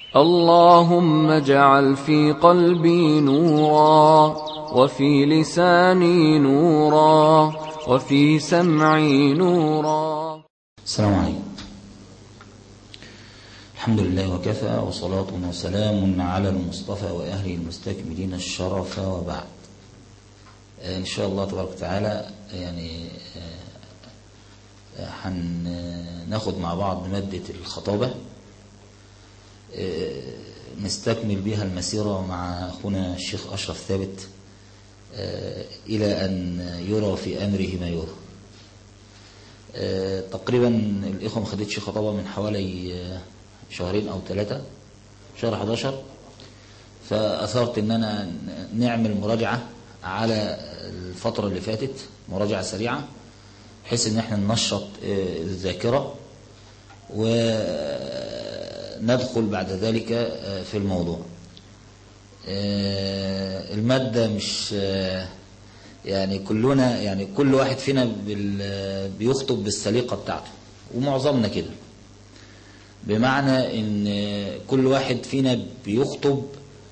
اللهم اجعل في قلبي نورا وفي لساني نورا وفي سمعي نورا السلام عليكم الحمد لله وكفى وصلاة وسلام على المصطفى وأهله المستكملين الشرف وبعد إن شاء الله تبارك وتعالى يعني هناخد مع بعض مادة الخطابة نستكمل بها المسيرة مع أخونا الشيخ أشرف ثابت إلى أن يرى في أمره ما يرى تقريبا الإخوة ما خدتش خطابة من حوالي شهرين أو ثلاثة شهر 11 فأثرت أن أنا نعمل مراجعة على الفترة اللي فاتت مراجعة سريعة بحيث أن احنا ننشط الذاكرة وندخل بعد ذلك في الموضوع المادة مش يعني كلنا يعني كل واحد فينا بيخطب بالسليقة بتاعته ومعظمنا كده بمعنى ان كل واحد فينا بيخطب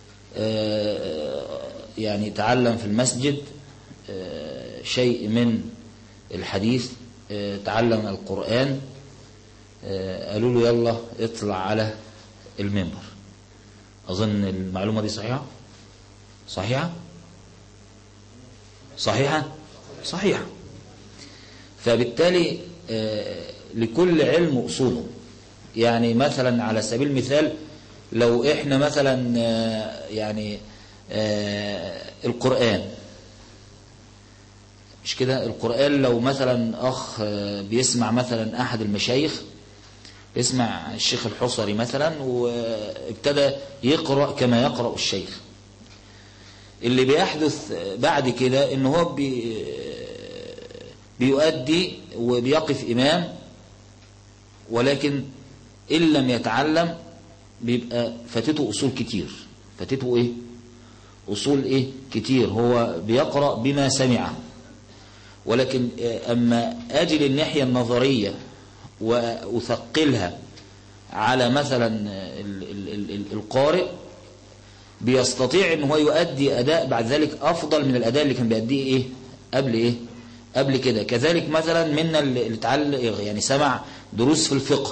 يعني تعلم في المسجد شيء من الحديث تعلم القرآن قالوا له يلا اطلع على المنبر أظن المعلومة دي صحيحة صحيحة صحيحة صحيحة فبالتالي لكل علم أصوله يعني مثلا على سبيل المثال لو احنا مثلا يعني القرآن مش كده القرآن لو مثلا أخ بيسمع مثلا أحد المشايخ يسمع الشيخ الحصري مثلا وابتدى يقرأ كما يقرأ الشيخ اللي بيحدث بعد كده ان هو بي بيؤدي وبيقف إمام ولكن إن لم يتعلم بيبقى فاتته أصول كتير فاتته إيه أصول إيه كتير هو بيقرأ بما سمع ولكن أما أجل الناحية النظرية وأثقلها على مثلا القارئ بيستطيع ان هو يؤدي أداء بعد ذلك أفضل من الأداء اللي كان بيأديه إيه قبل إيه قبل كده كذلك مثلا منا اللي تعلق يعني سمع دروس في الفقه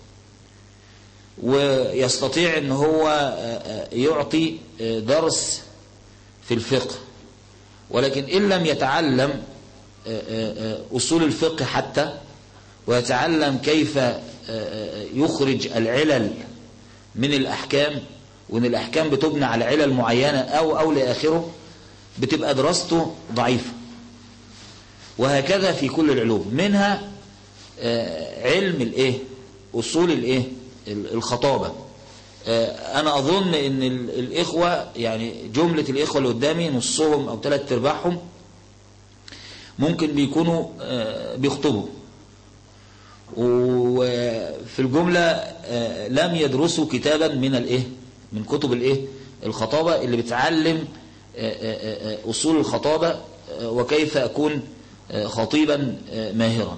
ويستطيع ان هو يعطي درس في الفقه ولكن إن لم يتعلم أصول الفقه حتى ويتعلم كيف يخرج العلل من الأحكام وأن الأحكام بتبنى على علل معينة أو أو لآخره بتبقى دراسته ضعيفة وهكذا في كل العلوم منها علم الايه أصول الايه الخطابة أنا أظن أن الإخوة يعني جملة الإخوة اللي قدامي نصهم أو ثلاث ارباعهم ممكن بيكونوا بيخطبوا وفي الجملة لم يدرسوا كتابا من الايه من كتب الايه الخطابة اللي بتعلم أصول الخطابة وكيف أكون خطيبا ماهرا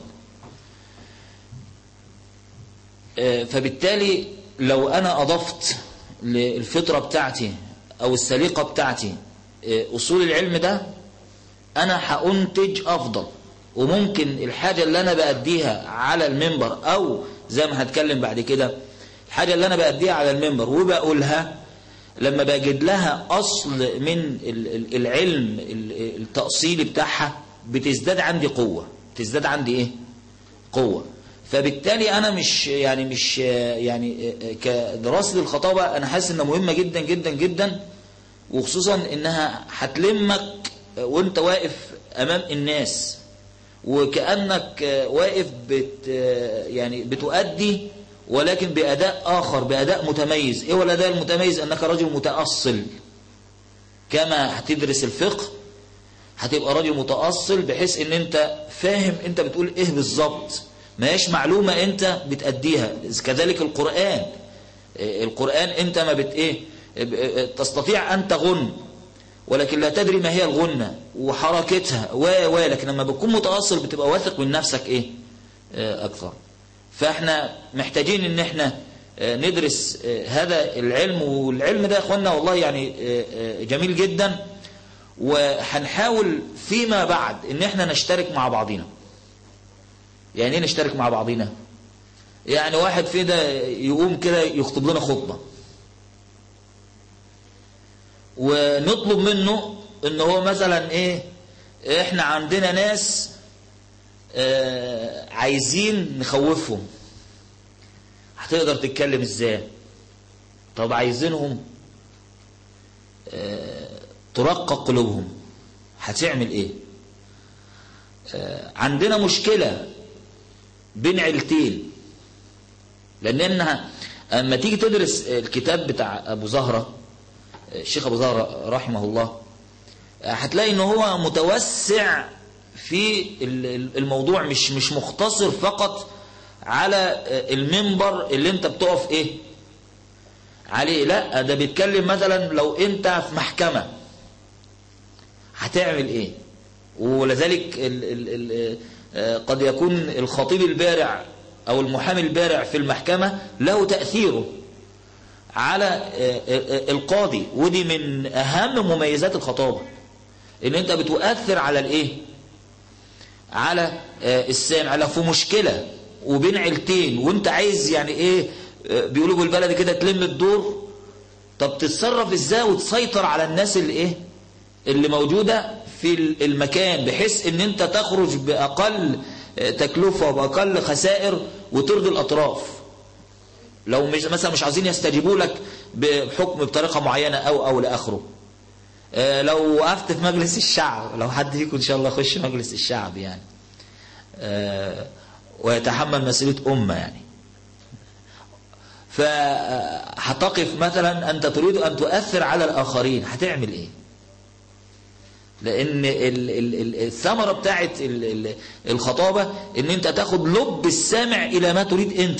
فبالتالي لو أنا أضفت للفطرة بتاعتي أو السليقة بتاعتي أصول العلم ده أنا هأنتج أفضل وممكن الحاجة اللي أنا بأديها على المنبر أو زي ما هتكلم بعد كده الحاجة اللي أنا بأديها على المنبر وبقولها لما بجد لها أصل من العلم التأصيلي بتاعها بتزداد عندي قوة بتزداد عندي إيه قوة فبالتالي أنا مش يعني مش يعني كدراسة الخطابة أنا حاسس إنها مهمة جدا جدا جدا وخصوصا إنها هتلمك وانت واقف أمام الناس وكأنك واقف بت يعني بتؤدي ولكن بأداء آخر بأداء متميز إيه هو الأداء المتميز أنك رجل متأصل كما هتدرس الفقه هتبقى رجل متأصل بحيث ان انت فاهم انت بتقول ايه بالظبط ما هيش معلومة انت بتأديها كذلك القرآن القرآن انت ما بت ايه تستطيع ان تغن ولكن لا تدري ما هي الغنة وحركتها و و لكن لما بتكون متأصل بتبقى واثق من نفسك ايه اكثر فاحنا محتاجين ان احنا ندرس هذا العلم والعلم ده يا اخوانا والله يعني جميل جدا وهنحاول فيما بعد ان احنا نشترك مع بعضنا يعني ايه نشترك مع بعضنا يعني واحد فينا يقوم كده يخطب لنا خطبة ونطلب منه ان هو مثلا ايه احنا عندنا ناس اه عايزين نخوفهم هتقدر تتكلم ازاي طب عايزينهم اه ترقق قلوبهم هتعمل ايه اه عندنا مشكلة بين عيلتين لان انها اما تيجي تدرس الكتاب بتاع ابو زهرة الشيخ ابو زهرة رحمه الله هتلاقي ان هو متوسع في الموضوع مش مش مختصر فقط على المنبر اللي انت بتقف ايه عليه لا ده بيتكلم مثلا لو انت في محكمة هتعمل ايه ولذلك ال ال ال قد يكون الخطيب البارع او المحامي البارع في المحكمة له تأثيره على القاضي ودي من اهم مميزات الخطابة ان انت بتؤثر على الايه على السامع لو في مشكلة وبين عيلتين وانت عايز يعني ايه بيقولوا بالبلد كده تلم الدور طب تتصرف ازاي وتسيطر على الناس اللي ايه اللي موجودة في المكان بحيث ان انت تخرج باقل تكلفة وباقل خسائر وترضي الاطراف لو مش مثلا مش عايزين يستجيبوا لك بحكم بطريقة معينة او او لاخره لو وقفت في مجلس الشعب لو حد فيكم ان شاء الله يخش مجلس الشعب يعني ويتحمل مسؤولية أمة يعني فهتقف مثلا أنت تريد أن تؤثر على الآخرين هتعمل إيه لأن الثمرة بتاعت الخطابة أن أنت تاخد لب السامع إلى ما تريد أنت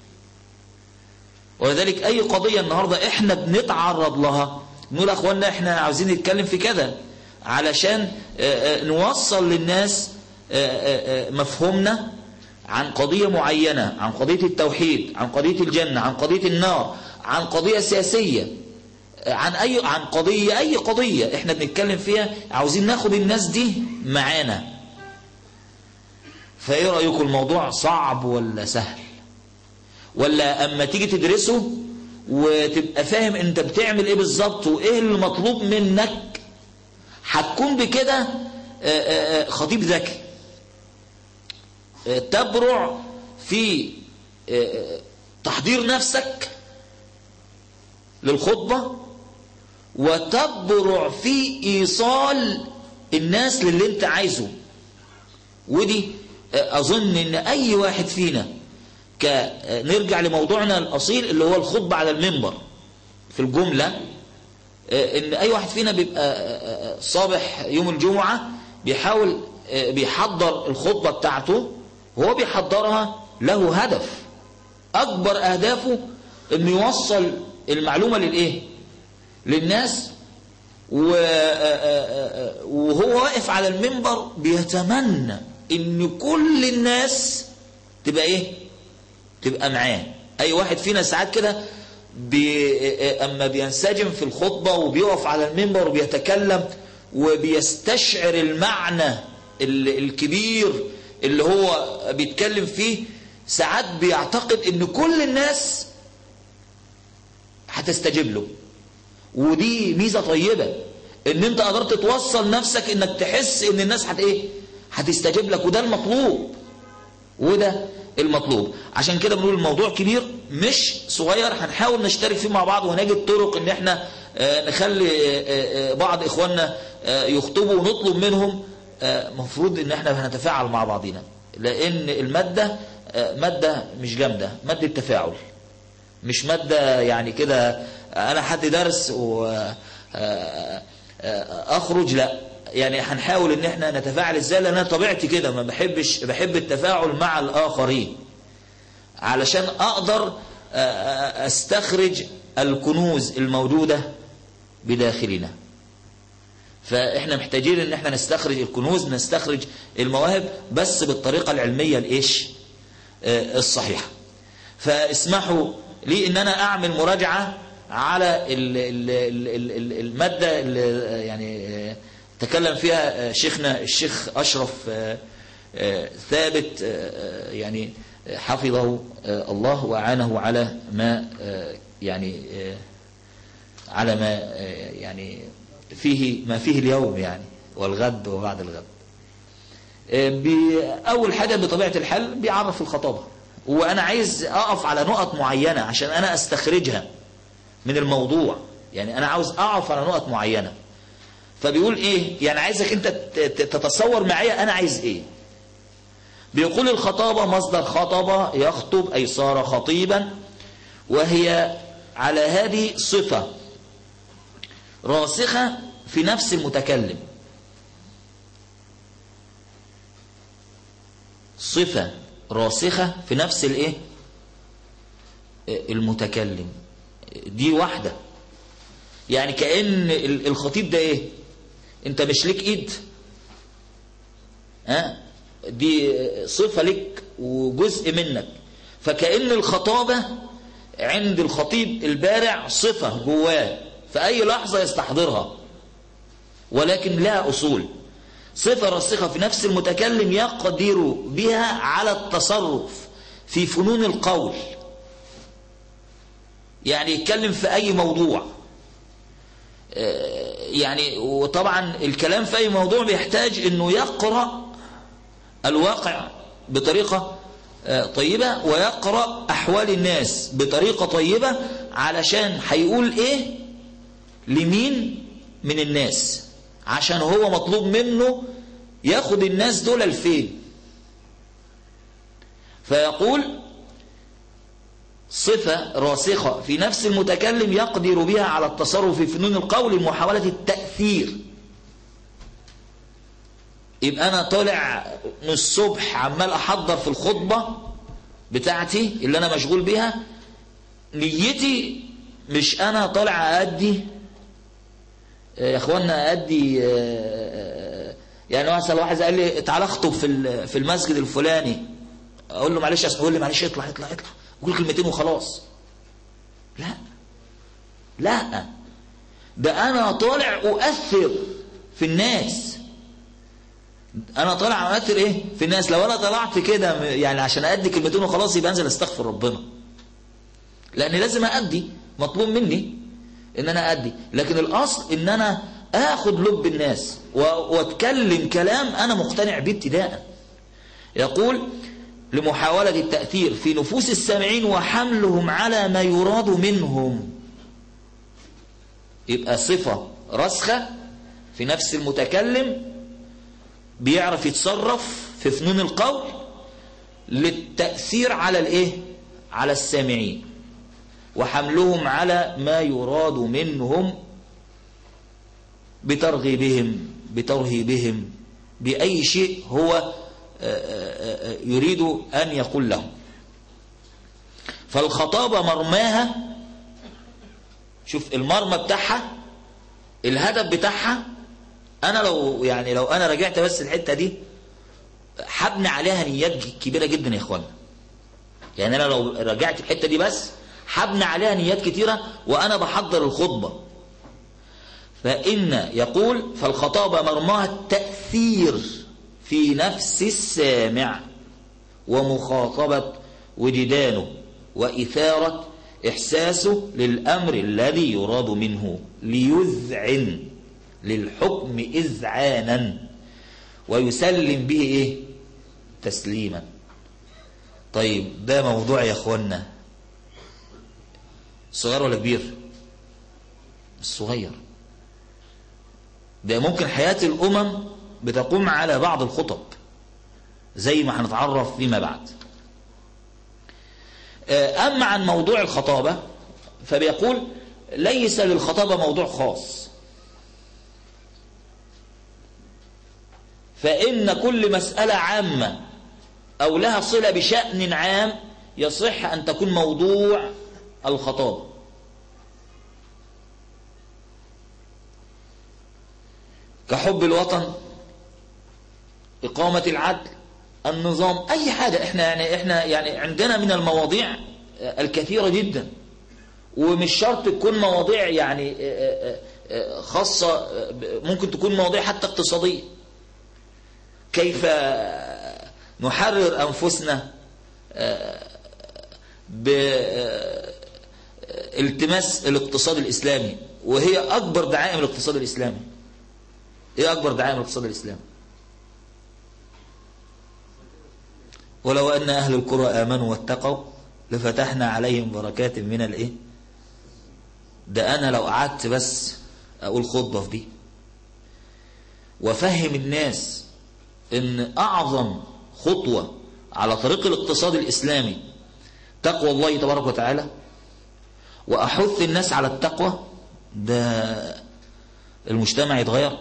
ولذلك أي قضية النهاردة إحنا بنتعرض لها نقول أخواننا إحنا عاوزين نتكلم في كذا علشان نوصل للناس مفهومنا عن قضية معينة عن قضية التوحيد عن قضية الجنة عن قضية النار عن قضية سياسية عن أي عن قضية أي قضية احنا بنتكلم فيها عاوزين ناخد الناس دي معانا فايه رأيكم الموضوع صعب ولا سهل ولا اما تيجي تدرسه وتبقى فاهم انت بتعمل ايه بالظبط وايه المطلوب منك هتكون بكده خطيب ذكي تبرع في تحضير نفسك للخطبة وتبرع في إيصال الناس للي انت عايزه ودي أظن ان أي واحد فينا نرجع لموضوعنا الأصيل اللي هو الخطبة على المنبر في الجملة ان أي واحد فينا بيبقى صابح يوم الجمعة بيحاول بيحضر الخطبة بتاعته هو بيحضرها له هدف أكبر أهدافه أنه يوصل المعلومة للإيه للناس وهو واقف على المنبر بيتمنى أن كل الناس تبقى إيه تبقى معاه أي واحد فينا ساعات كده بي أما بينسجم في الخطبة وبيقف على المنبر وبيتكلم وبيستشعر المعنى الكبير اللي هو بيتكلم فيه ساعات بيعتقد ان كل الناس هتستجيب له ودي ميزة طيبة ان انت قدرت توصل نفسك انك تحس ان الناس هت ايه هتستجيب لك وده المطلوب وده المطلوب عشان كده بنقول الموضوع كبير مش صغير هنحاول نشترك فيه مع بعض ونجد طرق ان احنا نخلي بعض اخواننا يخطبوا ونطلب منهم مفروض ان احنا هنتفاعل مع بعضنا لان المادة مادة مش جامدة مادة تفاعل مش مادة يعني كده انا حد درس واخرج لا يعني هنحاول ان احنا نتفاعل ازاي لان انا طبيعتي كده ما بحبش بحب التفاعل مع الاخرين علشان اقدر استخرج الكنوز الموجودة بداخلنا فاحنا محتاجين ان احنا نستخرج الكنوز نستخرج المواهب بس بالطريقة العلمية الايش الصحيحة فاسمحوا ليه ان انا اعمل مراجعة على ال ال ال ال ال المادة اللي يعني تكلم فيها شيخنا الشيخ أشرف ثابت يعني حفظه الله وأعانه على ما يعني على ما يعني فيه ما فيه اليوم يعني والغد وبعد الغد أول حاجة بطبيعة الحال بيعرف الخطابة وأنا عايز أقف على نقط معينة عشان أنا أستخرجها من الموضوع يعني أنا عاوز أقف على نقط معينة فبيقول إيه يعني عايزك أنت تتصور معايا أنا عايز إيه بيقول الخطابة مصدر خطب يخطب أي صار خطيبا وهي على هذه صفة راسخة في نفس المتكلم صفة راسخة في نفس الايه المتكلم دي واحدة يعني كأن الخطيب ده ايه انت مش ليك ايد ها دي صفة لك وجزء منك فكأن الخطابة عند الخطيب البارع صفة جواه في أي لحظة يستحضرها ولكن لها أصول صفة راسخة في نفس المتكلم يقدر بها على التصرف في فنون القول يعني يتكلم في أي موضوع يعني وطبعا الكلام في أي موضوع بيحتاج أنه يقرأ الواقع بطريقة طيبة ويقرأ أحوال الناس بطريقة طيبة علشان هيقول إيه لمين من الناس عشان هو مطلوب منه ياخد الناس دول الفين فيقول صفة راسخة في نفس المتكلم يقدر بها على التصرف في فنون القول محاولة التأثير يبقى أنا طالع من الصبح عمال أحضر في الخطبة بتاعتي اللي أنا مشغول بيها نيتي مش أنا طالع أدي يا اخوانا ادي يعني مثلا واحد قال لي تعالى اخطب في في المسجد الفلاني اقول له معلش اسمع يقول لي معلش اطلع اطلع اطلع قول كلمتين وخلاص لا لا ده انا طالع اؤثر في الناس انا طالع اؤثر ايه في الناس لو انا طلعت كده يعني عشان ادي كلمتين وخلاص يبقى انزل استغفر ربنا لان لازم ادي مطلوب مني ان انا ادي لكن الاصل ان انا اخد لب الناس واتكلم كلام انا مقتنع به ابتداء يقول لمحاولة التأثير في نفوس السامعين وحملهم على ما يراد منهم يبقى صفة رسخة في نفس المتكلم بيعرف يتصرف في فنون القول للتأثير على الايه على السامعين وحملهم على ما يراد منهم بترغيبهم بترهيبهم بأي شيء هو يريد أن يقول لهم فالخطابة مرماها شوف المرمى بتاعها الهدف بتاعها أنا لو يعني لو أنا رجعت بس الحتة دي حبني عليها نيات كبيرة جدا يا إخوانا يعني أنا لو رجعت الحتة دي بس حبني عليها نيات كتيرة وأنا بحضر الخطبة فإن يقول فالخطابة مرماها التأثير في نفس السامع ومخاطبة وجدانه وإثارة إحساسه للأمر الذي يراد منه ليذعن للحكم إذعانا ويسلم به إيه تسليما طيب ده موضوع يا أخوانا صغير ولا كبير الصغير ده ممكن حياة الأمم بتقوم على بعض الخطب زي ما هنتعرف فيما بعد أما عن موضوع الخطابة فبيقول ليس للخطابة موضوع خاص فإن كل مسألة عامة أو لها صلة بشأن عام يصح أن تكون موضوع الخطابة كحب الوطن إقامة العدل النظام أي حاجة إحنا يعني إحنا يعني عندنا من المواضيع الكثيرة جدا ومش شرط تكون مواضيع يعني خاصة ممكن تكون مواضيع حتى اقتصادية كيف نحرر أنفسنا بالتماس الاقتصاد الإسلامي وهي أكبر دعائم الاقتصاد الإسلامي هي أكبر دعائم الاقتصاد الإسلامي ولو أن أهل القرى آمنوا واتقوا لفتحنا عليهم بركات من الإيه ده أنا لو قعدت بس أقول خطبة في دي وفهم الناس ان أعظم خطوة على طريق الاقتصاد الإسلامي تقوى الله تبارك وتعالى وأحث الناس على التقوى ده المجتمع يتغير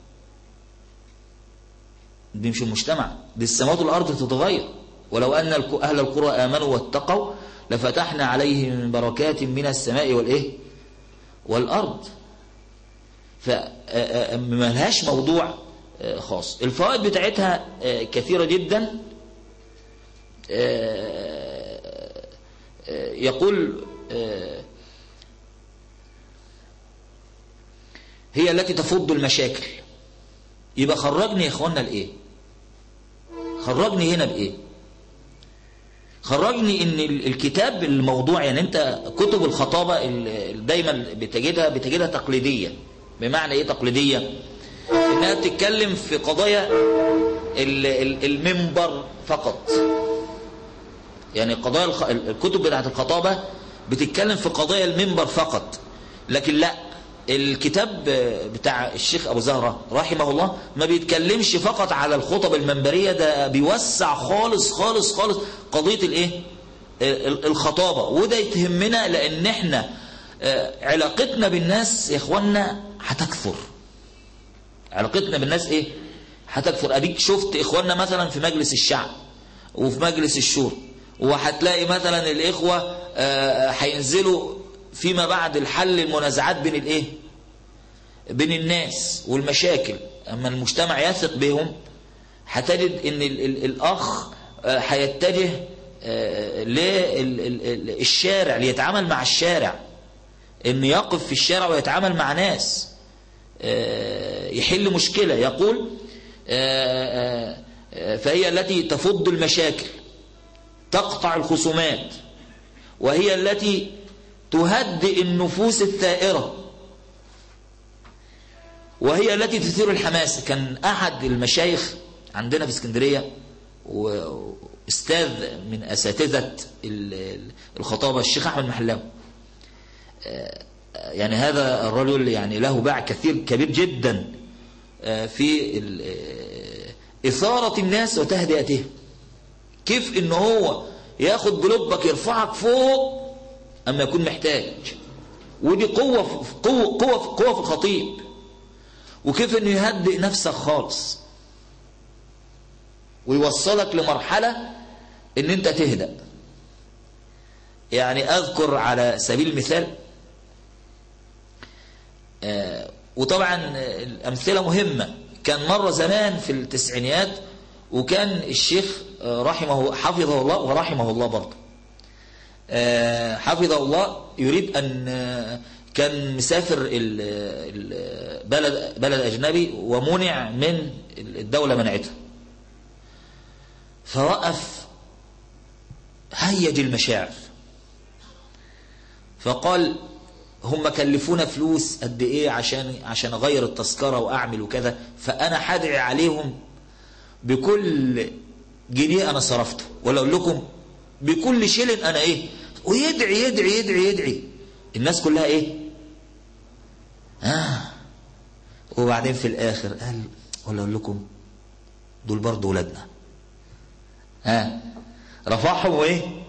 دي مش المجتمع دي السماوات والأرض تتغير ولو أن أهل القرى آمنوا واتقوا لفتحنا عليهم بركات من السماء والإيه والأرض فما لهاش موضوع خاص الفوائد بتاعتها كثيرة جدا يقول هي التي تفض المشاكل يبقى خرجني يا اخوانا لايه خرجني هنا بايه خرجني ان الكتاب الموضوع يعني انت كتب الخطابة دايما بتجدها بتجدها تقليدية بمعنى ايه تقليدية انها بتتكلم في قضايا المنبر فقط يعني قضايا الكتب بتاعت الخطابة بتتكلم في قضايا المنبر فقط لكن لا الكتاب بتاع الشيخ أبو زهرة رحمه الله ما بيتكلمش فقط على الخطب المنبرية ده بيوسع خالص خالص خالص قضية الايه الخطابة وده يتهمنا لان احنا علاقتنا بالناس يا اخوانا هتكثر علاقتنا بالناس ايه هتكثر اديك شفت اخواننا مثلا في مجلس الشعب وفي مجلس الشورى وهتلاقي مثلا الاخوة هينزلوا فيما بعد الحل المنازعات بين الايه بين الناس والمشاكل اما المجتمع يثق بهم هتجد ان ال ال الاخ هيتجه للشارع ليتعامل مع الشارع ان يقف في الشارع ويتعامل مع ناس يحل مشكلة يقول فهي التي تفض المشاكل تقطع الخصومات وهي التي تهدئ النفوس الثائرة وهي التي تثير الحماس كان أحد المشايخ عندنا في اسكندرية واستاذ من أساتذة الخطابة الشيخ أحمد محلاوي يعني هذا الرجل يعني له باع كثير كبير جدا في إثارة الناس وتهدئتهم كيف إن هو ياخد جلوبك يرفعك فوق أما يكون محتاج ودي قوة قوة قوة قوة في الخطيب وكيف إنه يهدئ نفسك خالص ويوصلك لمرحلة إن أنت تهدأ يعني أذكر على سبيل المثال آه وطبعا الأمثلة مهمة كان مرة زمان في التسعينيات وكان الشيخ رحمه حفظه الله ورحمه الله برضه حفظه الله يريد أن كان مسافر بلد بلد أجنبي ومنع من الدولة منعته فوقف هيج المشاعر فقال هم كلفونا فلوس قد ايه عشان عشان اغير التذكره واعمل وكذا فانا هدعي عليهم بكل جنيه انا صرفته ولا اقول لكم بكل شيلن انا ايه ويدعي يدعي يدعي يدعي الناس كلها ايه آه وبعدين في الاخر قال ولا اقول لكم دول برضه ولادنا ها آه رفعهم وايه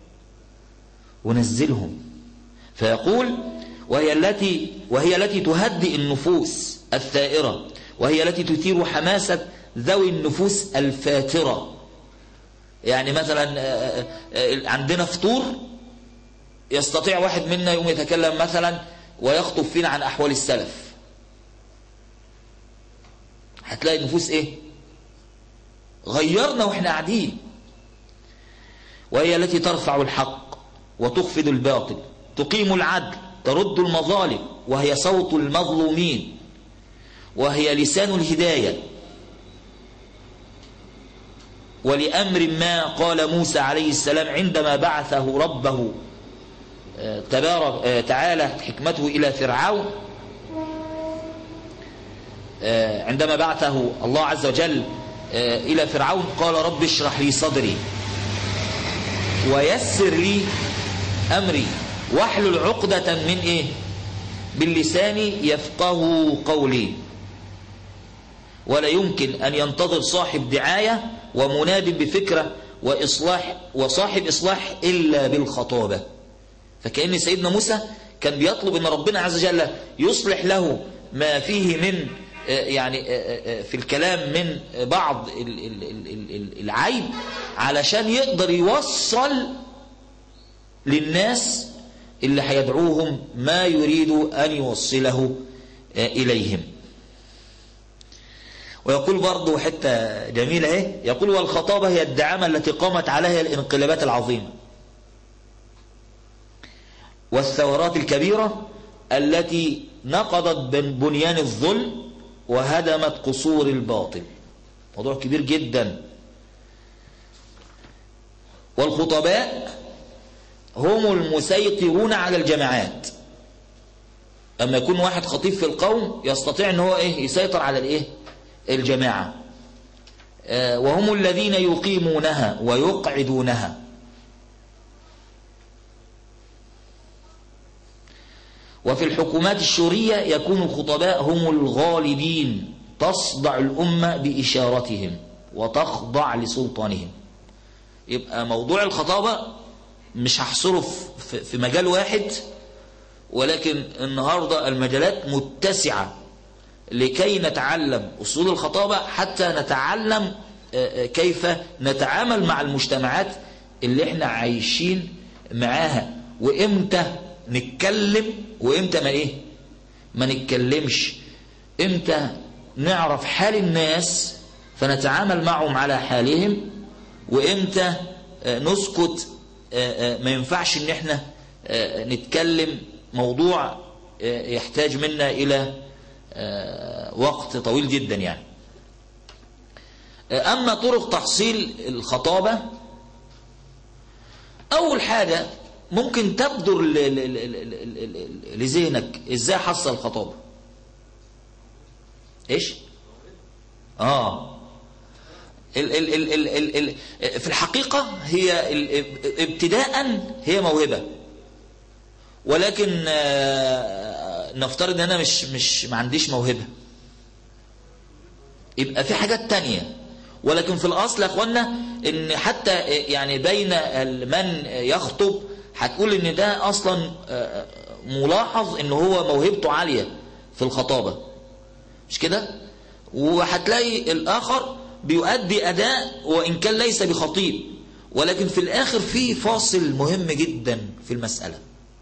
ونزلهم فيقول وهي التي وهي التي تهدئ النفوس الثائرة وهي التي تثير حماسة ذوي النفوس الفاترة يعني مثلا عندنا فطور يستطيع واحد منا يوم يتكلم مثلا ويخطب فينا عن أحوال السلف هتلاقي النفوس ايه غيرنا واحنا قاعدين وهي التي ترفع الحق وتخفض الباطل تقيم العدل ترد المظالم وهي صوت المظلومين وهي لسان الهداية ولأمر ما قال موسى عليه السلام عندما بعثه ربه تبارك تعالى حكمته إلى فرعون عندما بعثه الله عز وجل إلى فرعون قال رب اشرح لي صدري ويسر لي أمري واحلل عقدة من إيه باللسان يفقه قولي ولا يمكن أن ينتظر صاحب دعاية ومناد بفكرة وإصلاح وصاحب إصلاح إلا بالخطابة فكأن سيدنا موسى كان بيطلب أن ربنا عز وجل يصلح له ما فيه من يعني في الكلام من بعض العيب علشان يقدر يوصل للناس اللي هيدعوهم ما يريد أن يوصله إليهم ويقول برضه حتة جميلة ايه يقول والخطابة هي الدعامة التي قامت عليها الانقلابات العظيمة والثورات الكبيرة التي نقضت بنيان الظلم وهدمت قصور الباطل موضوع كبير جدا والخطباء هم المسيطرون على الجماعات أما يكون واحد خطيب في القوم يستطيع ان هو ايه يسيطر على الايه الجماعة آه وهم الذين يقيمونها ويقعدونها وفي الحكومات الشورية يكون الخطباء هم الغالبين تصدع الأمة بإشارتهم وتخضع لسلطانهم يبقى موضوع الخطابة مش هحصره في مجال واحد ولكن النهاردة المجالات متسعة لكي نتعلم أصول الخطابة حتى نتعلم كيف نتعامل مع المجتمعات اللي احنا عايشين معاها وامتى نتكلم وامتى ما ايه ما نتكلمش امتى نعرف حال الناس فنتعامل معهم على حالهم وامتى نسكت ما ينفعش ان احنا نتكلم موضوع يحتاج منا الى وقت طويل جدا يعني اما طرق تحصيل الخطابة اول حاجة ممكن تبدر لذهنك ازاي حصل الخطابة ايش اه ال ال ال ال ال ال في الحقيقة هي ابتداء هي موهبة ولكن نفترض ان انا مش مش ما عنديش موهبة يبقى في حاجات تانية ولكن في الاصل يا اخوانا ان حتى يعني بين من يخطب هتقول ان ده اصلا ملاحظ ان هو موهبته عالية في الخطابة مش كده وهتلاقي الاخر بيؤدي اداء وان كان ليس بخطيب ولكن في الاخر في فاصل مهم جدا في المسألة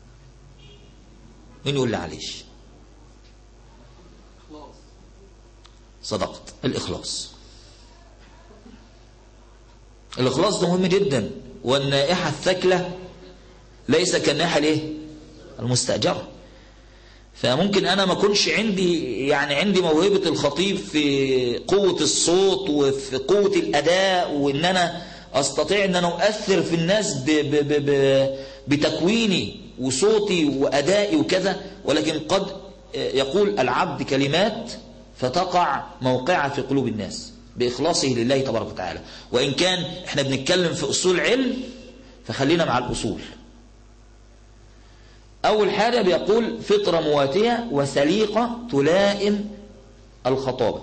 مين يقول لي عليش صدقت الإخلاص الإخلاص ده مهم جدا والنائحة الثكلة ليس كالنائحة ليه المستأجرة فممكن أنا ما كنش عندي يعني عندي موهبة الخطيب في قوة الصوت وفي قوة الأداء وإن أنا أستطيع أن أنا أؤثر في الناس ب ب ب ب بتكويني وصوتي وأدائي وكذا ولكن قد يقول العبد كلمات فتقع موقعها في قلوب الناس بإخلاصه لله تبارك وتعالى وإن كان احنا بنتكلم في أصول علم فخلينا مع الأصول أول حاجة بيقول فطرة مواتية وسليقة تلائم الخطابة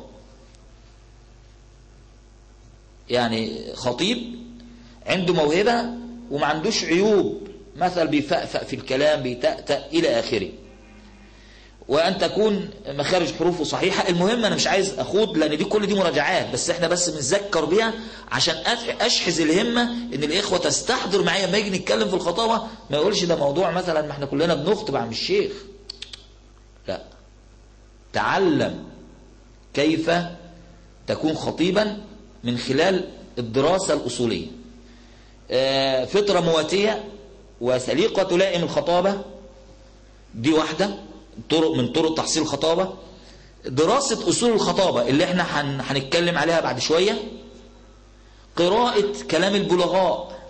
يعني خطيب عنده موهبة وما عندوش عيوب مثل بيفأفأ في الكلام بيتأتأ إلى آخره وأن تكون مخارج حروفه صحيحة المهم أنا مش عايز أخوض لأن دي كل دي مراجعات بس إحنا بس بنذكر بيها عشان أشحذ الهمة إن الإخوة تستحضر معايا لما يجي نتكلم في الخطابة ما يقولش ده موضوع مثلا ما إحنا كلنا بنخطب عن الشيخ لا تعلم كيف تكون خطيبا من خلال الدراسة الأصولية فطرة مواتية وسليقة تلائم الخطابة دي واحدة طرق من طرق تحصيل الخطابة دراسة أصول الخطابة اللي احنا هنتكلم عليها بعد شوية قراءة كلام البلغاء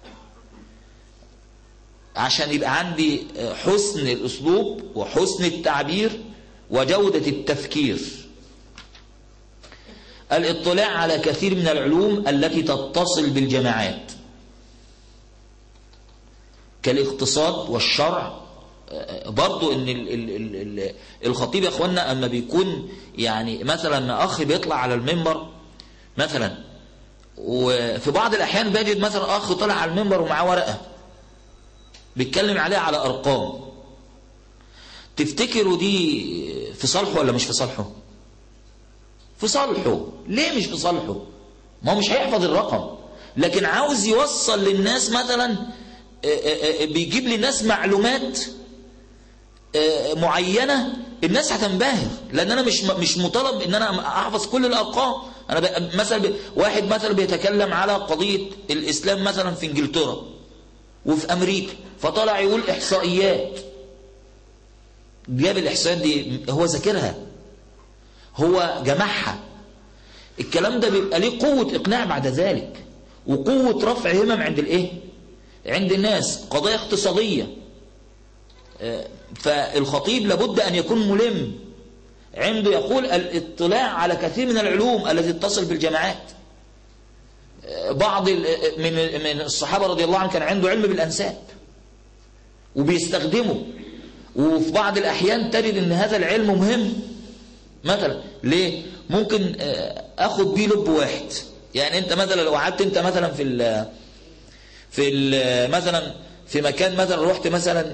عشان يبقى عندي حسن الأسلوب وحسن التعبير وجودة التفكير الاطلاع على كثير من العلوم التي تتصل بالجماعات كالاقتصاد والشرع برضو ان ال ال ال ال الخطيب يا اخوانا اما بيكون يعني مثلا اخ بيطلع على المنبر مثلا وفي بعض الاحيان بجد مثلا اخ طلع على المنبر ومعاه ورقه بيتكلم عليها على ارقام تفتكروا دي في صالحه ولا مش في صالحه في صالحه ليه مش في صالحه ما هو مش هيحفظ الرقم لكن عاوز يوصل للناس مثلا بيجيب للناس معلومات معينة الناس هتنبهر لان انا مش مش مطالب ان انا احفظ كل الارقام انا مثلا واحد مثلا بيتكلم على قضية الاسلام مثلا في انجلترا وفي امريكا فطلع يقول احصائيات جاب الاحصائيات دي هو ذاكرها هو جمعها الكلام ده بيبقى ليه قوة اقناع بعد ذلك وقوة رفع همم عند الايه عند الناس قضايا اقتصادية فالخطيب لابد أن يكون ملم عنده يقول الاطلاع على كثير من العلوم التي تتصل بالجماعات بعض من من الصحابة رضي الله عنهم كان عنده علم بالأنساب وبيستخدمه وفي بعض الأحيان تجد أن هذا العلم مهم مثلا ليه ممكن أخذ بيه لب واحد يعني أنت مثلا لو قعدت أنت مثلا في ال في ال مثلا في مكان مثلا رحت مثلا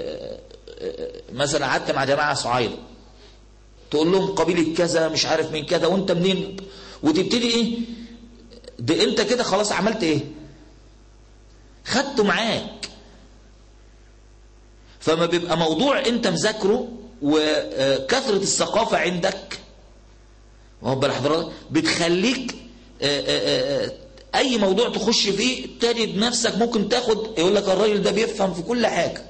مثلا قعدت مع جماعة صعايدة تقول لهم قبيلة كذا مش عارف من كذا وانت منين وتبتدي ايه ده انت كده خلاص عملت ايه خدته معاك فما بيبقى موضوع انت مذاكره وكثرة الثقافة عندك واخد حضرتك بتخليك اي موضوع تخش فيه تجد نفسك ممكن تاخد يقول لك الراجل ده بيفهم في كل حاجة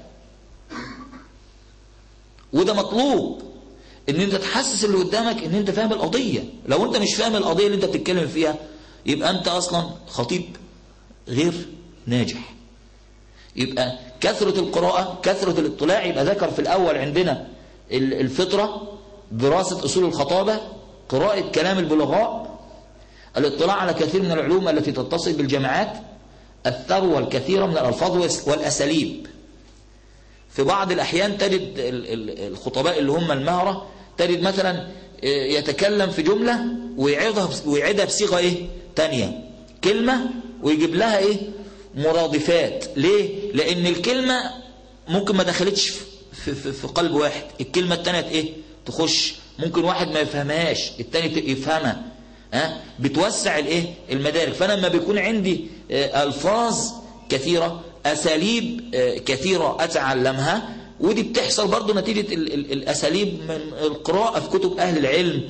وده مطلوب ان انت تحسس اللي قدامك ان انت فاهم القضية لو انت مش فاهم القضية اللي انت بتتكلم فيها يبقى انت اصلا خطيب غير ناجح يبقى كثرة القراءة كثرة الاطلاع يبقى ذكر في الاول عندنا الفطرة دراسة اصول الخطابة قراءة كلام البلغاء الاطلاع على كثير من العلوم التي تتصل بالجماعات الثروة الكثيرة من الألفاظ والأساليب في بعض الأحيان تجد الخطباء اللي هم المهرة تجد مثلا يتكلم في جملة ويعيدها ويعيدها بصيغة إيه تانية كلمة ويجيب لها إيه مرادفات ليه لأن الكلمة ممكن ما دخلتش في, في, في قلب واحد الكلمة التانية إيه تخش ممكن واحد ما يفهمهاش التاني يفهمها ها بتوسع الايه المدارك فانا لما بيكون عندي الفاظ كثيره اساليب كثيره اتعلمها ودي بتحصل برضو نتيجه الاساليب من القراءه في كتب اهل العلم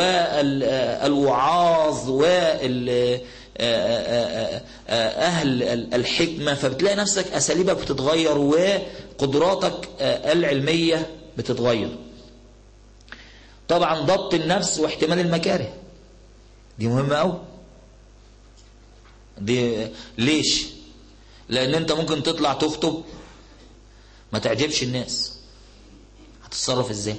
والوعاظ وال أهل الحكمة فبتلاقي نفسك أساليبك بتتغير وقدراتك العلمية بتتغير طبعا ضبط النفس واحتمال المكاره دي مهمة أوي دي ليش لأن أنت ممكن تطلع تخطب ما تعجبش الناس هتتصرف ازاي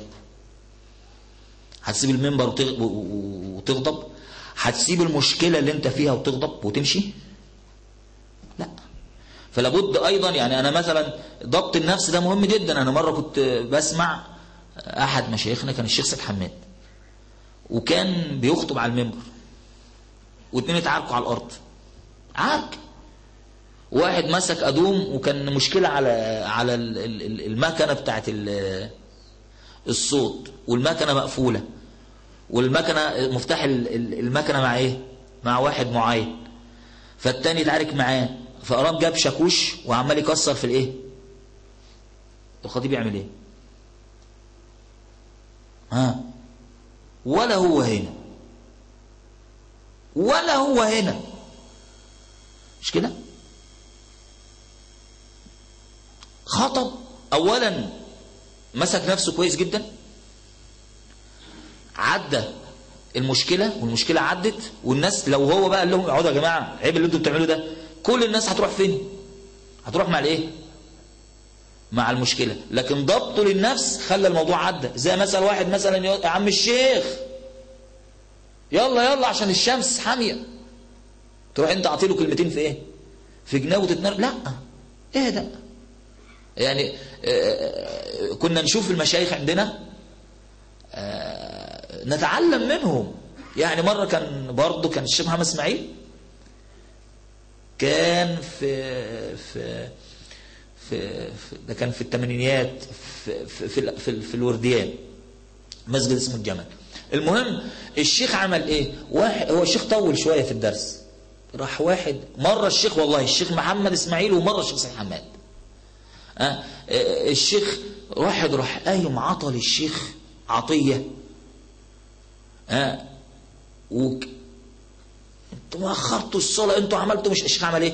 هتسيب المنبر وتغضب هتسيب المشكلة اللي انت فيها وتغضب وتمشي لا فلابد أيضا يعني أنا مثلا ضبط النفس ده مهم جدا أنا مرة كنت بسمع أحد مشايخنا كان الشيخ سيد حماد وكان بيخطب على المنبر واثنين اتعاركوا على الارض عارك واحد مسك ادوم وكان مشكلة على على المكنة بتاعت الصوت والمكنة مقفولة والمكنة مفتاح المكنة مع ايه مع واحد معين فالتاني اتعارك معاه فقرام جاب شاكوش وعمال يكسر في الايه الخطيب يعمل ايه ها ولا هو هنا ولا هو هنا مش كده خطب اولا مسك نفسه كويس جدا عدى المشكلة والمشكلة عدت والناس لو هو بقى قال لهم اقعدوا يا جماعة عيب اللي انتوا بتعملوه ده كل الناس هتروح فين هتروح مع الايه مع المشكلة لكن ضبطه للنفس خلى الموضوع عدى زي مثلا واحد مثلا يقول يا عم الشيخ يلا يلا عشان الشمس حامية تروح انت عطيله كلمتين في ايه في جنابه تتنر لا ايه ده يعني آه كنا نشوف المشايخ عندنا آه نتعلم منهم يعني مرة كان برضه كان الشيخ محمد اسماعيل كان في في في, في ده كان في الثمانينيات في في في, في, في الورديان مسجد اسمه الجمل المهم الشيخ عمل ايه واحد هو الشيخ طول شويه في الدرس راح واحد مره الشيخ والله الشيخ محمد اسماعيل ومره الشيخ سيد حماد أه الشيخ واحد راح قايم عطى للشيخ عطيه أه وك انتوا ما اخرتوا الصلاه انتوا عملتوا مش الشيخ عمل ايه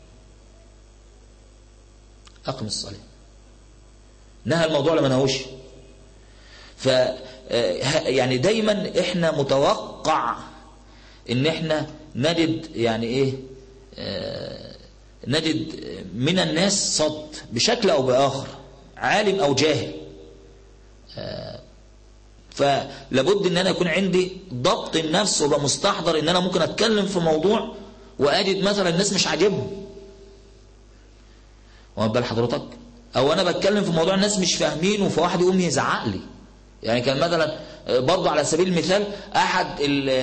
اقم الصلاه نهى الموضوع لما نهوش ف يعني دايما احنا متوقع ان احنا نجد يعني ايه اه نجد من الناس صد بشكل او باخر عالم او جاهل اه فلابد ان انا يكون عندي ضبط النفس وابقى مستحضر ان انا ممكن اتكلم في موضوع واجد مثلا الناس مش عاجبهم واخد بال حضرتك او انا بتكلم في موضوع الناس مش فاهمينه فواحد يقوم يزعق لي يعني كان مثلا برضه على سبيل المثال احد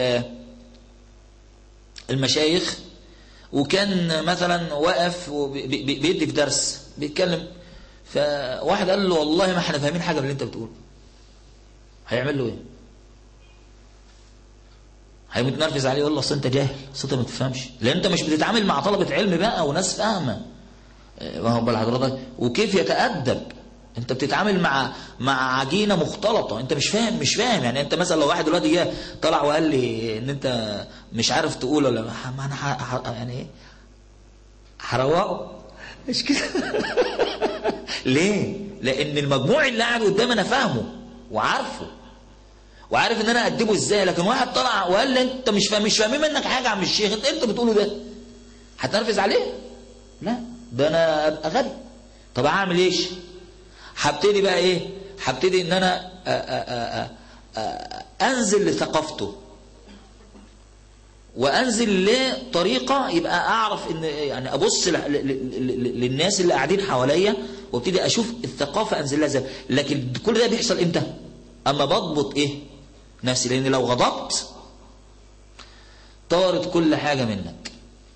المشايخ وكان مثلا واقف بيدي في درس بيتكلم فواحد قال له والله ما احنا فاهمين حاجه من اللي انت بتقوله هيعمل له ايه هيمتنرفز عليه يقول له اصل انت جاهل اصل انت ما تفهمش لان انت مش بتتعامل مع طلبه علم بقى وناس فاهمه ما هو بال حضرتك وكيف يتادب انت بتتعامل مع مع عجينه مختلطه انت مش فاهم مش فاهم يعني انت مثلا لو واحد دلوقتي جه طلع وقال لي ان انت مش عارف تقول ولا ما انا ح... ح... يعني ايه هروقه مش كده ليه لان المجموع اللي قاعد قدامي انا فاهمه وعارفه وعارف ان انا ادبه ازاي لكن واحد طلع وقال لي انت مش فاهم مش فاهمين منك حاجه يا عم الشيخ انت انت بتقوله ده هتنرفز عليه لا ده انا ابقى غبي طب اعمل ايش هبتدي بقى ايه هبتدي ان انا أ أ أ انزل لثقافته وانزل لطريقه يبقى اعرف ان يعني ابص للناس اللي قاعدين حواليا وابتدي اشوف الثقافه انزل لها ازاي لكن كل ده بيحصل امتى اما بضبط ايه نفسي لان لو غضبت طارت كل حاجه منك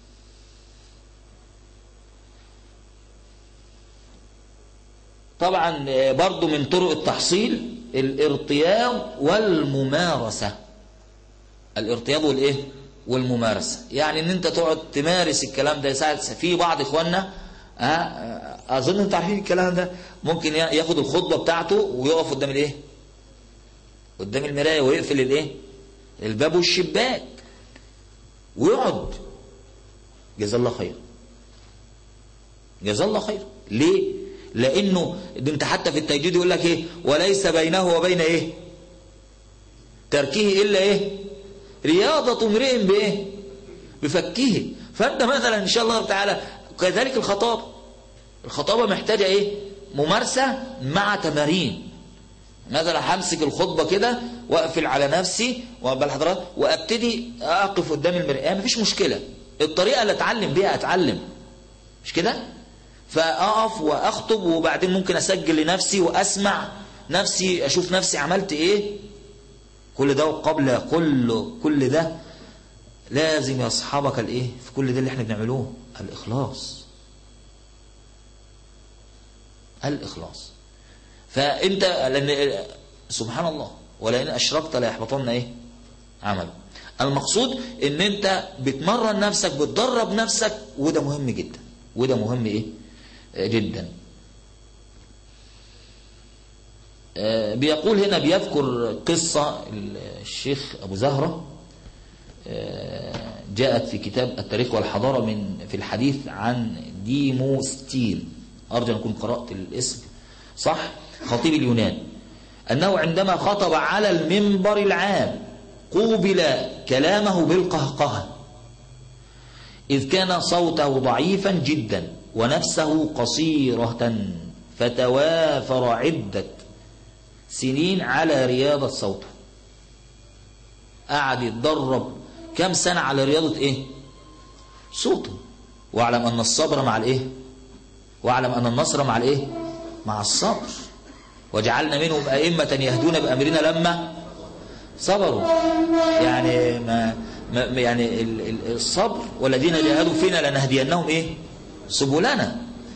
طبعا برضو من طرق التحصيل الارتياض والممارسة الارتياض والايه والممارسة يعني ان انت تقعد تمارس الكلام ده ساعة في بعض اخواننا اظن انتوا عارفين الكلام ده ممكن ياخد الخطبة بتاعته ويقف قدام الايه قدام المراية ويقفل الايه الباب والشباك ويقعد جزا الله خير جزا الله خير ليه لانه ده انت حتى في التجديد يقول لك ايه وليس بينه وبين ايه تركه الا ايه رياضة امرئ بايه بفكه فانت مثلا ان شاء الله تعالى كذلك الخطابة الخطابة محتاجة ايه ممارسة مع تمارين مثلا همسك الخطبة كده واقفل على نفسي وقبل حضرات وابتدي اقف قدام المرآة مفيش مشكلة الطريقة اللي اتعلم بيها اتعلم مش كده فاقف واخطب وبعدين ممكن اسجل لنفسي واسمع نفسي اشوف نفسي عملت ايه كل ده قبل كل كل ده لازم يصحبك الايه في كل ده اللي احنا بنعملوه الاخلاص الاخلاص فانت لان سبحان الله ولئن اشركت لا يحبطن ايه عمل المقصود ان انت بتمرن نفسك بتدرب نفسك وده مهم جدا وده مهم ايه جدا بيقول هنا بيذكر قصة الشيخ أبو زهرة جاءت في كتاب التاريخ والحضارة من في الحديث عن ديموستين أرجو أن أكون قرأت الاسم صح خطيب اليونان أنه عندما خطب على المنبر العام قوبل كلامه بالقهقهة إذ كان صوته ضعيفا جدا ونفسه قصيرة فتوافر عدة سنين على رياضة صوته قعد يتدرب كم سنة على رياضة ايه صوته واعلم ان الصبر مع الايه واعلم ان النصر مع الايه مع الصبر وجعلنا منهم أئمة يهدون بأمرنا لما صبروا يعني ما, ما يعني الصبر والذين جاهدوا فينا لنهدينهم ايه سبلنا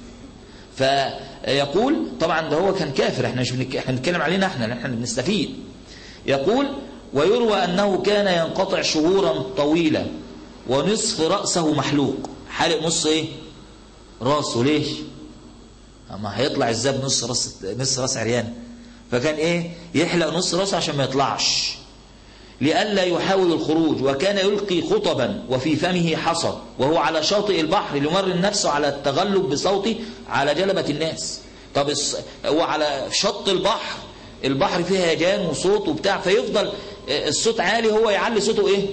فيقول طبعا ده هو كان كافر احنا مش بنك... احنا بنتكلم علينا احنا احنا بنستفيد يقول ويروى انه كان ينقطع شهورا طويلة ونصف رأسه محلوق حالق نص ايه راسه ليش اما هيطلع ازاي بنص راس نص راس عريان فكان ايه يحلق نص راسه عشان ما يطلعش لئلا يحاول الخروج وكان يلقي خطبا وفي فمه حصى وهو على شاطئ البحر ليمرن نفسه على التغلب بصوته على جلبة الناس طب هو على شط البحر البحر فيه هيجان وصوت وبتاع فيفضل الصوت عالي هو يعلي صوته ايه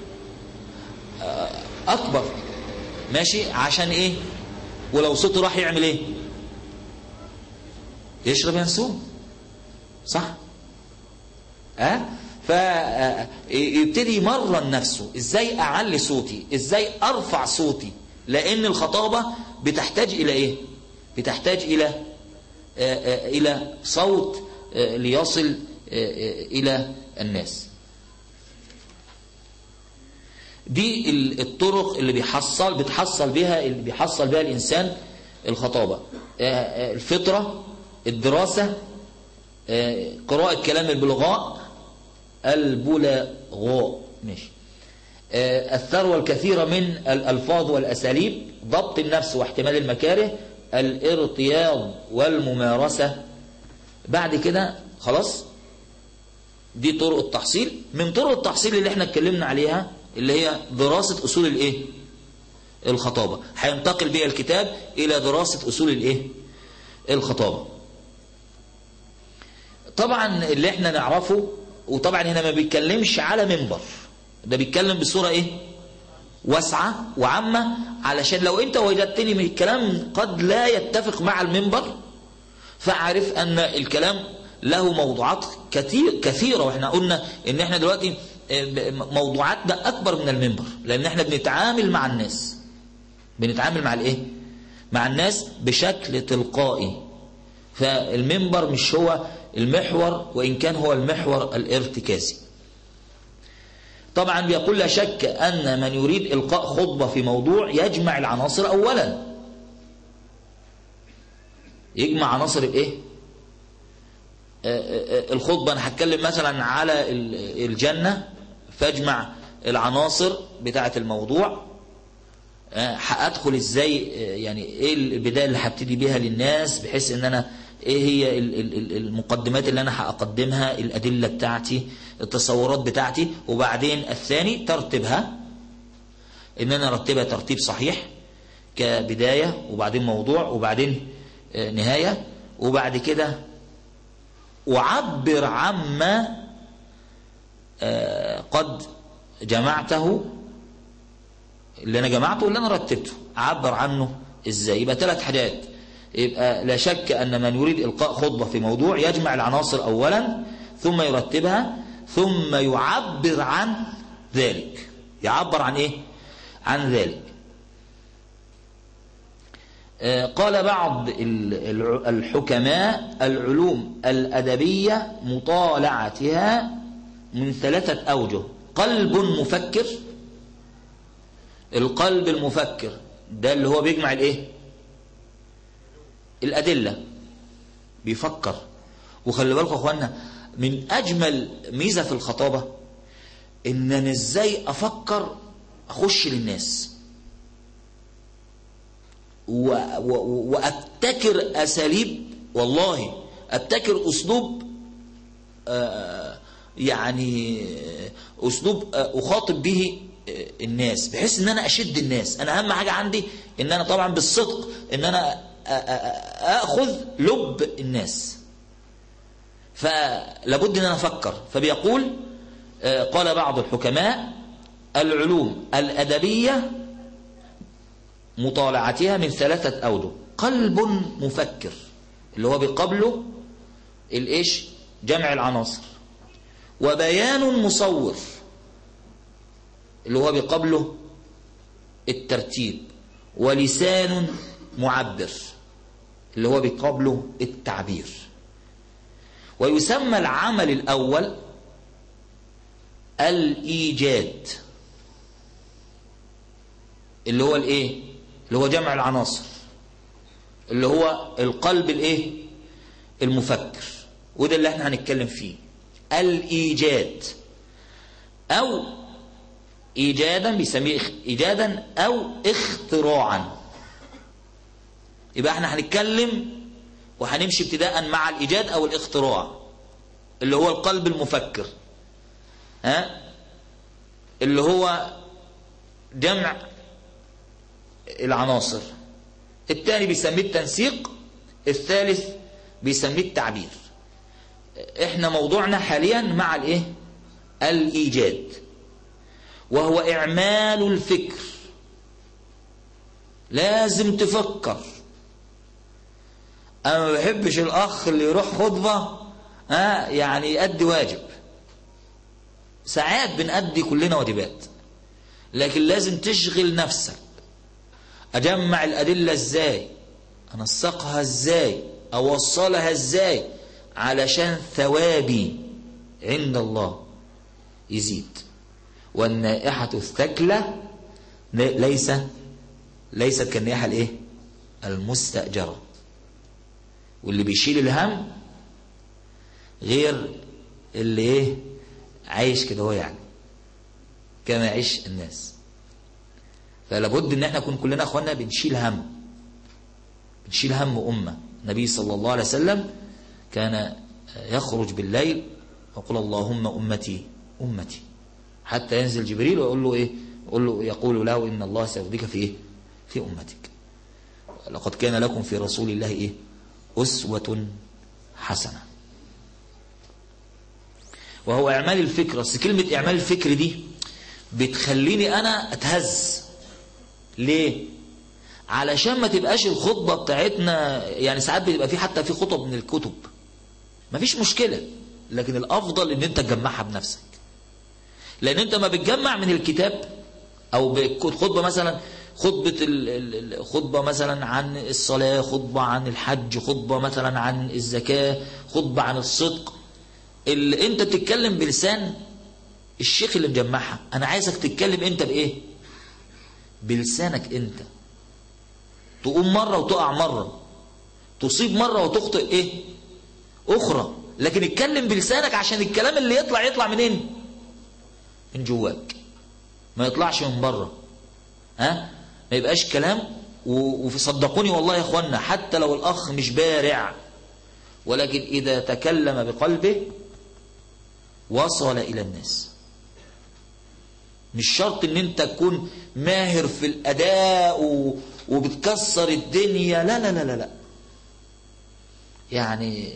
اكبر ماشي عشان ايه ولو صوته راح يعمل ايه يشرب ينسون صح اه فيبتدي يمرن نفسه ازاي اعلي صوتي ازاي ارفع صوتي لان الخطابة بتحتاج الى ايه بتحتاج الى الى صوت ليصل الى الناس دي الطرق اللي بيحصل بتحصل بها اللي بيحصل بها الانسان الخطابة الفطرة الدراسة قراءة كلام البلغاء البلغاء ماشي الثروة الكثيرة من الألفاظ والأساليب ضبط النفس واحتمال المكاره الارتياض والممارسة بعد كده خلاص دي طرق التحصيل من طرق التحصيل اللي احنا اتكلمنا عليها اللي هي دراسة أصول الايه الخطابة هينتقل بها الكتاب إلى دراسة أصول الايه الخطابة طبعا اللي احنا نعرفه وطبعا هنا ما بيتكلمش على منبر ده بيتكلم بصورة ايه واسعة وعامة علشان لو انت وجدتني من الكلام قد لا يتفق مع المنبر فاعرف ان الكلام له موضوعات كثير كثيرة واحنا قلنا ان احنا دلوقتي موضوعاتنا اكبر من المنبر لان احنا بنتعامل مع الناس بنتعامل مع الايه مع الناس بشكل تلقائي فالمنبر مش هو المحور وإن كان هو المحور الارتكازي طبعا بيقول لا شك أن من يريد إلقاء خطبة في موضوع يجمع العناصر أولا يجمع عناصر الايه الخطبة أنا هتكلم مثلا على الجنة فاجمع العناصر بتاعة الموضوع هأدخل ازاي يعني ايه البداية اللي هبتدي بيها للناس بحيث ان انا ايه هي المقدمات اللي انا هقدمها الادلة بتاعتي التصورات بتاعتي وبعدين الثاني ترتيبها ان انا ارتبها ترتيب صحيح كبداية وبعدين موضوع وبعدين نهاية وبعد كده أعبر عما قد جمعته اللي أنا جمعته واللي أنا رتبته أعبر عنه إزاي يبقى ثلاث حاجات يبقى لا شك أن من يريد إلقاء خطبة في موضوع يجمع العناصر أولا ثم يرتبها ثم يعبر عن ذلك يعبر عن إيه عن ذلك قال بعض الحكماء العلوم الأدبية مطالعتها من ثلاثة أوجه قلب مفكر القلب المفكر ده اللي هو بيجمع الايه الأدلة بيفكر وخلي بالكم اخوانا من أجمل ميزة في الخطابة إن أنا إزاي أفكر أخش للناس و و وابتكر اساليب والله ابتكر اسلوب آه يعني اسلوب آه اخاطب به الناس بحيث ان انا اشد الناس انا اهم حاجه عندي ان انا طبعا بالصدق ان انا أخذ لب الناس فلابد أن أنا أفكر فبيقول قال بعض الحكماء العلوم الأدبية مطالعتها من ثلاثة أوجه قلب مفكر اللي هو بقبله الإيش جمع العناصر وبيان مصور اللي هو بقبله الترتيب ولسان معبر اللي هو بقبله التعبير ويسمى العمل الأول الإيجاد اللي هو الايه اللي هو جمع العناصر اللي هو القلب الايه المفكر وده اللي احنا هنتكلم فيه الايجاد او ايجادا بيسميه ايجادا او اختراعا يبقى احنا هنتكلم وهنمشي ابتداء مع الايجاد او الاختراع اللي هو القلب المفكر ها اللي هو جمع العناصر الثاني بيسميه التنسيق الثالث بيسميه التعبير احنا موضوعنا حاليا مع الايه الايجاد وهو اعمال الفكر لازم تفكر انا ما بحبش الاخ اللي يروح خطبه ها يعني يأدي واجب ساعات بنأدي كلنا واجبات لكن لازم تشغل نفسك أجمع الأدلة إزاي أنسقها إزاي أوصلها إزاي علشان ثوابي عند الله يزيد والنائحة الثكلة ليس ليست كالنائحة الايه المستأجرة واللي بيشيل الهم غير اللي ايه عايش كده هو يعني كما يعيش الناس فلابد ان احنا نكون كلنا اخواننا بنشيل هم بنشيل هم امه النبي صلى الله عليه وسلم كان يخرج بالليل ويقول اللهم امتي امتي حتى ينزل جبريل ويقول له ايه يقول له يقول له ان الله سيرضيك في ايه في امتك لقد كان لكم في رسول الله ايه اسوه حسنه وهو اعمال الفكر اصل كلمه اعمال الفكر دي بتخليني انا اتهز ليه علشان ما تبقاش الخطبة بتاعتنا يعني ساعات بيبقى في حتى في خطب من الكتب مفيش مشكلة لكن الافضل ان انت تجمعها بنفسك لان انت ما بتجمع من الكتاب او خطبة مثلا خطبة خطبة مثلا عن الصلاة خطبة عن الحج خطبة مثلا عن الزكاة خطبة عن الصدق اللي انت بتتكلم بلسان الشيخ اللي مجمعها انا عايزك تتكلم انت بايه بلسانك انت تقوم مرة وتقع مرة تصيب مرة وتخطئ ايه اخرى لكن اتكلم بلسانك عشان الكلام اللي يطلع يطلع منين من جواك ما يطلعش من بره ها ما يبقاش كلام وصدقوني والله يا اخوانا حتى لو الاخ مش بارع ولكن اذا تكلم بقلبه وصل الى الناس مش شرط ان انت تكون ماهر في الاداء و... وبتكسر الدنيا لا لا لا لا لا يعني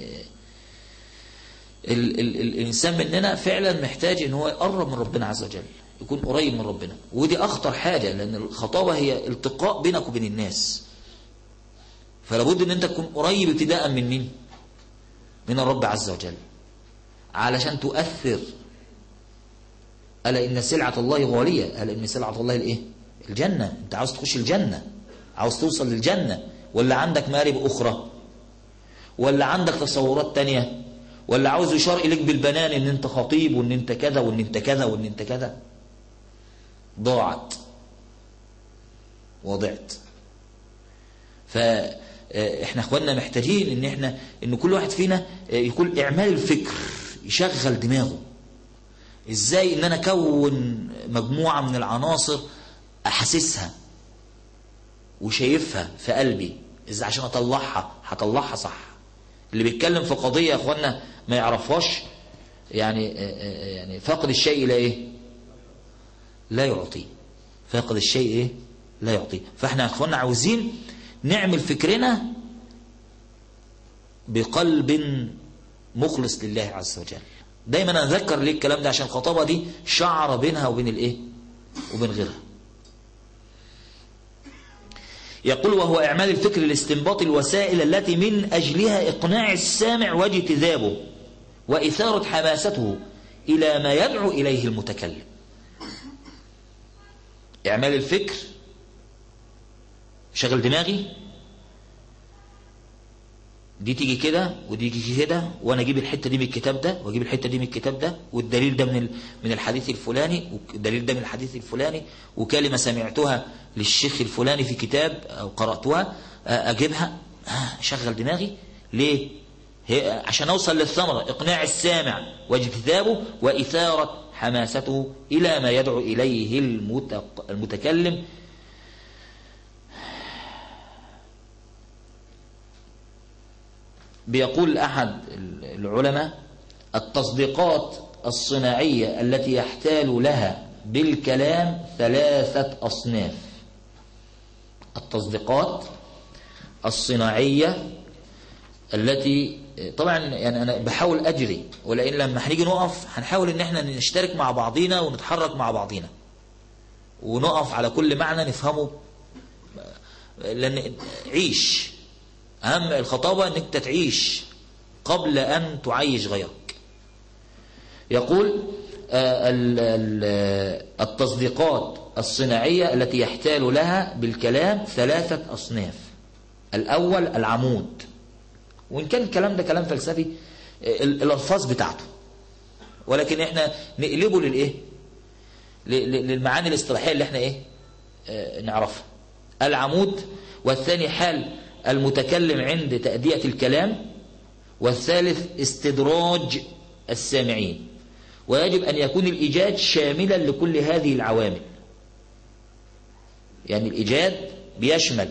ال ال الانسان مننا فعلا محتاج ان هو يقرب من ربنا عز وجل يكون قريب من ربنا ودي اخطر حاجة لان الخطابة هي التقاء بينك وبين الناس فلابد ان انت تكون قريب ابتداء من مين من الرب عز وجل علشان تؤثر ألا إن سلعة الله غالية ألا إن سلعة الله الإيه الجنة أنت عاوز تخش الجنة عاوز توصل للجنة ولا عندك مارب أخرى ولا عندك تصورات تانية ولا عاوز يشار إليك بالبنان إن أنت خطيب وإن أنت كذا وإن أنت كذا وإن أنت كذا ضاعت وضعت فإحنا أخواننا محتاجين إن إحنا إن كل واحد فينا يكون إعمال الفكر يشغل دماغه ازاي ان انا اكون مجموعة من العناصر احسسها وشايفها في قلبي ازاي عشان اطلعها هطلعها صح اللي بيتكلم في قضية يا اخوانا ما يعرفهاش يعني يعني فاقد الشيء لا ايه لا يعطيه فاقد الشيء ايه لا يعطيه فاحنا يا اخوانا عاوزين نعمل فكرنا بقلب مخلص لله عز وجل دايما أذكر ليه الكلام ده عشان الخطابة دي شعر بينها وبين الإيه وبين غيرها يقول وهو إعمال الفكر لاستنباط الوسائل التي من أجلها إقناع السامع واجتذابه وإثارة حماسته إلى ما يدعو إليه المتكلم إعمال الفكر شغل دماغي دي تيجي كده ودي تيجي كده وانا اجيب الحته دي من الكتاب ده واجيب الحته دي من الكتاب ده والدليل ده من من الحديث الفلاني والدليل ده من الحديث الفلاني وكلمه سمعتها للشيخ الفلاني في كتاب او قراتها اجيبها شغل دماغي ليه هي عشان اوصل للثمره اقناع السامع واجتذابه واثاره حماسته الى ما يدعو اليه المتكلم بيقول أحد العلماء التصديقات الصناعية التي يحتال لها بالكلام ثلاثة أصناف التصديقات الصناعية التي طبعا يعني أنا بحاول أجري ولكن لما هنيجي نقف هنحاول إن احنا نشترك مع بعضينا ونتحرك مع بعضينا ونقف على كل معنى نفهمه لأن عيش أهم الخطابة أنك تعيش قبل أن تعيش غيرك يقول التصديقات الصناعية التي يحتال لها بالكلام ثلاثة أصناف الأول العمود وإن كان الكلام ده كلام فلسفي الألفاظ بتاعته ولكن احنا نقلبه للإيه للمعاني الاصطلاحية اللي احنا إيه نعرفها العمود والثاني حال المتكلم عند تأدية الكلام والثالث استدراج السامعين ويجب أن يكون الإيجاد شاملا لكل هذه العوامل يعني الإيجاد بيشمل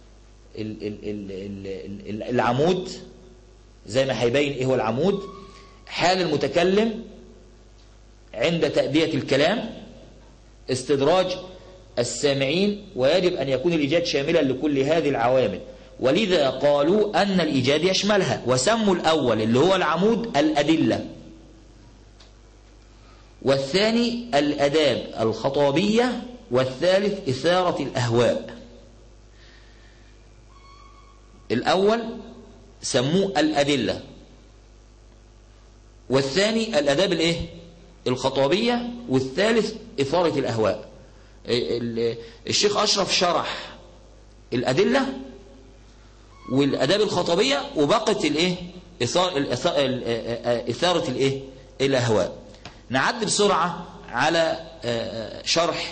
العمود زي ما هيبين إيه هو العمود حال المتكلم عند تأدية الكلام استدراج السامعين ويجب أن يكون الإيجاد شاملا لكل هذه العوامل ولذا قالوا أن الإيجاد يشملها وسموا الأول اللي هو العمود الأدلة والثاني الأداب الخطابية والثالث إثارة الأهواء الأول سموه الأدلة والثاني الأداب الإيه؟ الخطابية والثالث إثارة الأهواء الشيخ أشرف شرح الأدلة والاداب الخطبيه وبقت الايه اثاره الايه الاهواء نعد بسرعه على شرح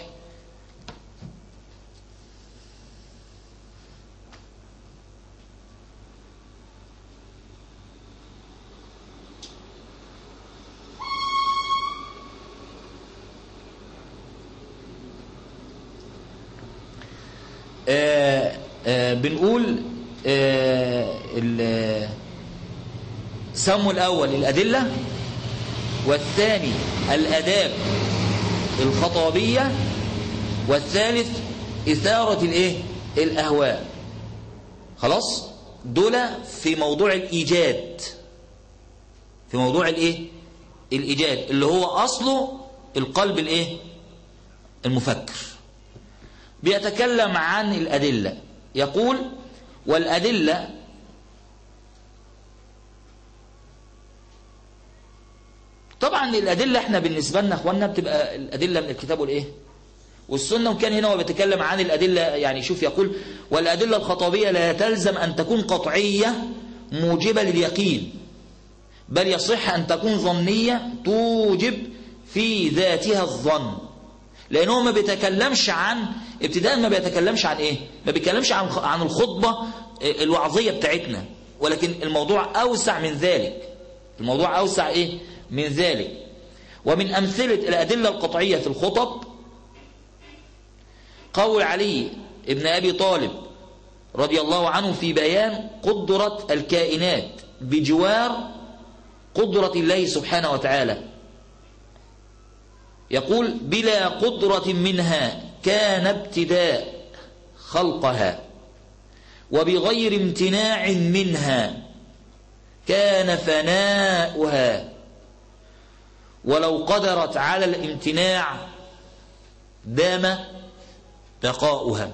بنقول سموا الأول الأدلة والثاني الأداب الخطابية والثالث إثارة الإيه؟ الأهواء خلاص دول في موضوع الإيجاد في موضوع الإيه الإيجاد اللي هو أصله القلب الإيه المفكر بيتكلم عن الأدلة يقول والأدلة طبعا الأدلة احنا بالنسبة لنا اخواننا بتبقى الأدلة من الكتاب والإيه والسنة وكان هنا هو بيتكلم عن الأدلة يعني شوف يقول والأدلة الخطابية لا تلزم أن تكون قطعية موجبة لليقين بل يصح أن تكون ظنية توجب في ذاتها الظن لأنه ما بيتكلمش عن ابتداء ما بيتكلمش عن إيه ما بيتكلمش عن عن الخطبة الوعظية بتاعتنا ولكن الموضوع أوسع من ذلك الموضوع أوسع إيه من ذلك ومن أمثلة الأدلة القطعية في الخطب قول علي ابن أبي طالب رضي الله عنه في بيان قدرة الكائنات بجوار قدرة الله سبحانه وتعالى يقول بلا قدرة منها كان ابتداء خلقها وبغير امتناع منها كان فناؤها ولو قدرت على الامتناع دام بقاؤها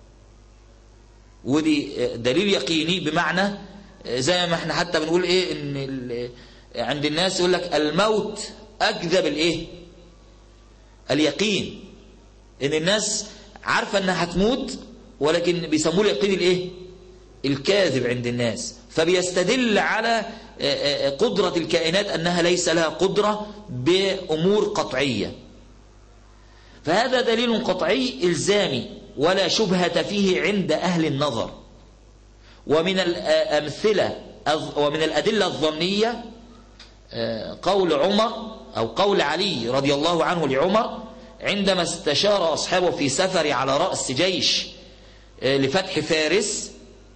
ودي دليل يقيني بمعنى زي ما احنا حتى بنقول ايه ان عند الناس يقول لك الموت اكذب الايه اليقين ان الناس عارفه انها هتموت ولكن بيسموه اليقين الايه الكاذب عند الناس فبيستدل على قدرة الكائنات أنها ليس لها قدرة بأمور قطعية فهذا دليل قطعي إلزامي ولا شبهة فيه عند أهل النظر ومن الأمثلة ومن الأدلة الظنية قول عمر أو قول علي رضي الله عنه لعمر عندما استشار أصحابه في سفر على رأس جيش لفتح فارس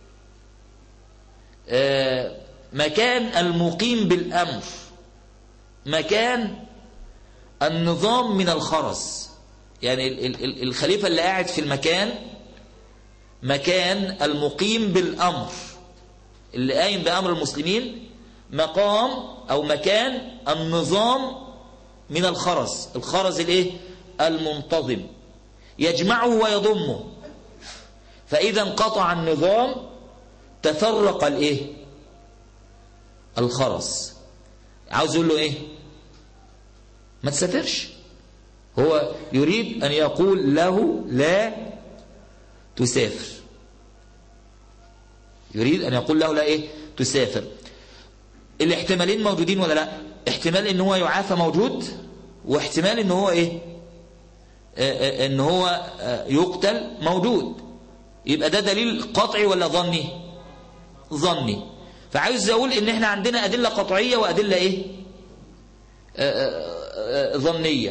مكان المقيم بالأمر مكان النظام من الخرس يعني الخليفة اللي قاعد في المكان مكان المقيم بالأمر اللي قايم بأمر المسلمين مقام أو مكان النظام من الخرس الخرز الايه المنتظم يجمعه ويضمه فإذا انقطع النظام تفرق الايه الخرس عاوز يقول له ايه ما تسافرش هو يريد ان يقول له لا تسافر يريد ان يقول له لا ايه تسافر الاحتمالين موجودين ولا لا احتمال ان هو يعافى موجود واحتمال ان هو ايه اه اه ان هو اه يقتل موجود يبقى ده دليل قطعي ولا ظني ظني فعايز اقول ان احنا عندنا ادله قطعيه وادله ايه ظنيه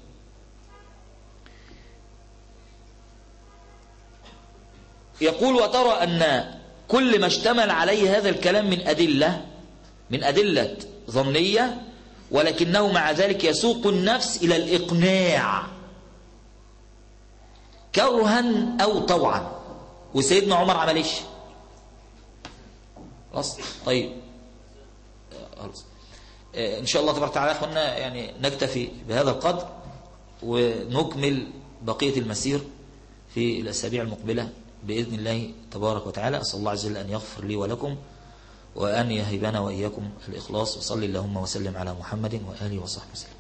يقول وترى ان كل ما اشتمل عليه هذا الكلام من ادله من ادله ظنيه ولكنه مع ذلك يسوق النفس الى الاقناع كرها او طوعا وسيدنا عمر عمل ايش خلاص طيب خلاص ان شاء الله تبارك وتعالى يا اخوانا يعني نكتفي بهذا القدر ونكمل بقيه المسير في الاسابيع المقبله باذن الله تبارك وتعالى اسال الله عز وجل ان يغفر لي ولكم وان يهبنا واياكم الاخلاص وصلي اللهم وسلم على محمد واله وصحبه وسلم